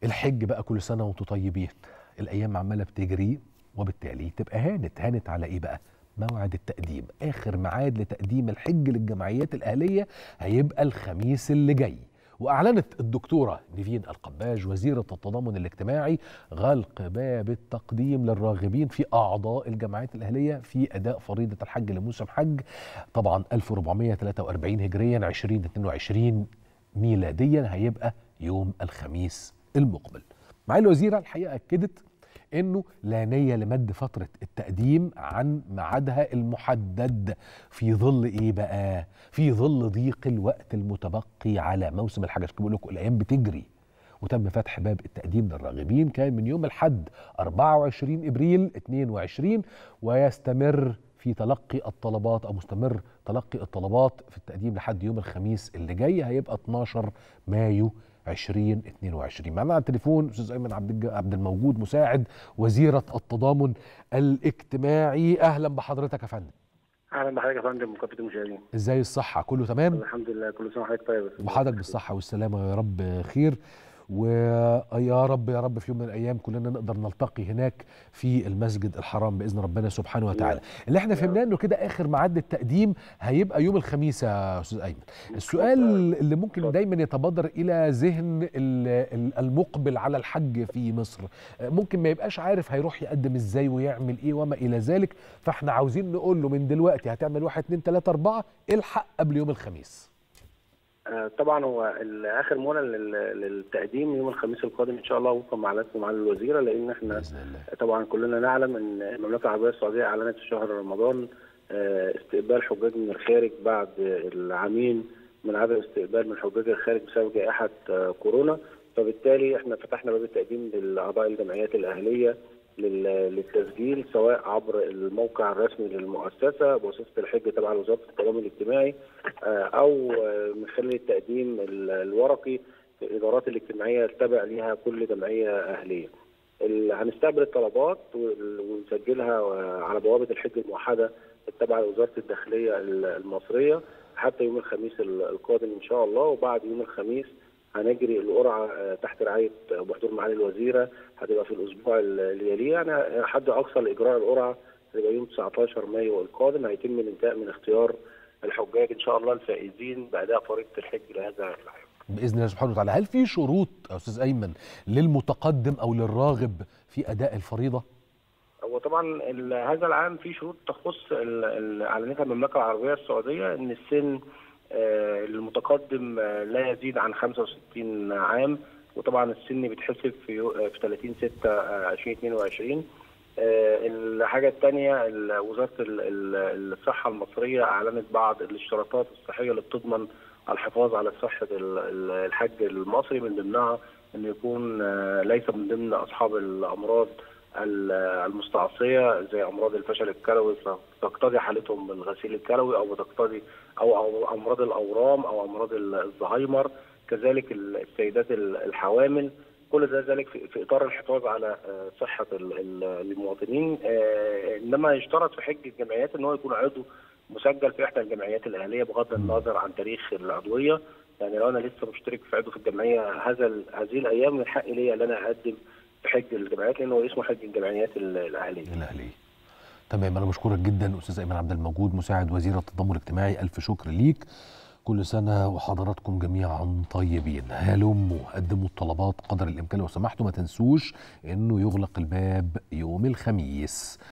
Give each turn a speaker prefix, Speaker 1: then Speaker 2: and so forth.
Speaker 1: الحج بقى كل سنه وانتم طيبين الايام عماله بتجري وبالتالي تبقى هانت هانت على ايه بقى موعد التقديم اخر ميعاد لتقديم الحج للجمعيات الاهليه هيبقى الخميس اللي جاي واعلنت الدكتوره نيفين القباج وزيره التضامن الاجتماعي غلق باب التقديم للراغبين في اعضاء الجمعيات الاهليه في اداء فريضه الحج لموسم حج طبعا 1443 هجريا 2022 ميلاديا هيبقى يوم الخميس المقبل معالي الوزيره الحقيقه اكدت انه لا نيه لمد فتره التقديم عن ميعادها المحدد في ظل ايه بقى في ظل ضيق الوقت المتبقي على موسم الحج عشان بقول لكم الايام بتجري وتم فتح باب التقديم للراغبين كان من يوم الحد 24 ابريل 22 ويستمر في تلقي الطلبات او مستمر تلقي الطلبات في التقديم لحد يوم الخميس اللي جاي هيبقى 12 مايو 2022 معنا على التليفون استاذ ايمن عبد عبد الموجود مساعد وزيره التضامن الاجتماعي اهلا بحضرتك يا فندم
Speaker 2: اهلا بحضرتك يا فندم مكافاه المشاهدين
Speaker 1: ازاي الصحه كله تمام
Speaker 2: الحمد لله كل سنه وحضرتك طيب
Speaker 1: وحضرتك بالصحه والسلامه يا رب خير ويا رب يا رب في يوم من الايام كلنا نقدر نلتقي هناك في المسجد الحرام باذن ربنا سبحانه وتعالى اللي احنا فهمناه انه كده اخر ميعاد التقديم هيبقى يوم الخميس يا استاذ ايمن السؤال اللي ممكن دايما يتبادر الى ذهن المقبل على الحج في مصر ممكن ما يبقاش عارف هيروح يقدم ازاي ويعمل ايه وما الى ذلك فاحنا عاوزين نقول له من دلوقتي هتعمل واحد اتنين تلاته اربعه الحق قبل يوم الخميس
Speaker 2: طبعا هو اخر مهله للتقديم يوم الخميس القادم ان شاء الله وفقا مع معالي الوزيره لان احنا طبعا كلنا نعلم ان المملكه العربيه السعوديه اعلنت في شهر رمضان استقبال حجاج من الخارج بعد العامين من عدم استقبال من حجاج الخارج بسبب جائحه كورونا فبالتالي احنا فتحنا باب التقديم لاعضاء الجمعيات الاهليه للتسجيل سواء عبر الموقع الرسمي للمؤسسه مؤسسه الحج تبع وزاره التضامن الاجتماعي او من خلال التقديم الورقي في الادارات الاجتماعيه التابع ليها كل جمعيه اهليه. هنستقبل الطلبات ونسجلها على بوابه الحج الموحده التابعه لوزاره الداخليه المصريه حتى يوم الخميس القادم ان شاء الله وبعد يوم الخميس هنجري القرعه تحت رعايه بحضور معالي الوزيره هتبقى في الاسبوع اللي يليه يعني حد اقصى لاجراء القرعه هتبقى يوم 19 مايو القادم هيتم الانتهاء من اختيار الحجاج ان شاء الله الفائزين باداء فريضه الحج لهذا العام.
Speaker 1: باذن الله سبحانه وتعالى، هل في شروط يا استاذ ايمن للمتقدم او للراغب في اداء الفريضه؟
Speaker 2: هو طبعا هذا العام في شروط تخص اعلنتها المملكه العربيه السعوديه ان السن المتقدم لا يزيد عن 65 عام وطبعا السن بيتحسب في في 30 6 2022 الحاجه الثانيه وزاره الصحه المصريه اعلنت بعض الاشتراطات الصحيه اللي بتضمن الحفاظ على صحه الحج المصري من ضمنها انه يكون ليس من ضمن اصحاب الامراض المستعصيه زي امراض الفشل الكلوي تقتضي حالتهم بالغسيل الكلوي او بتقتضي او او امراض الاورام او امراض الزهايمر كذلك السيدات الحوامل كل ده ذلك في اطار الحفاظ على صحه المواطنين انما يشترط في حج الجمعيات ان هو يكون عضو مسجل في احدى الجمعيات الاهليه بغض النظر عن تاريخ العضويه يعني لو انا لسه مشترك في عضو في الجمعيه هذا هذه الايام من حقي ليا ان انا اقدم في حج الجمعيات لانه اسمه حج الجمعيات الاهليه.
Speaker 1: الاهليه. تمام انا بشكرك جدا استاذ ايمن عبد الموجود مساعد وزير التضامن الاجتماعي الف شكر ليك. كل سنه وحضراتكم جميعا طيبين. هلموا قدموا الطلبات قدر الامكان لو سمحتوا ما تنسوش انه يغلق الباب يوم الخميس.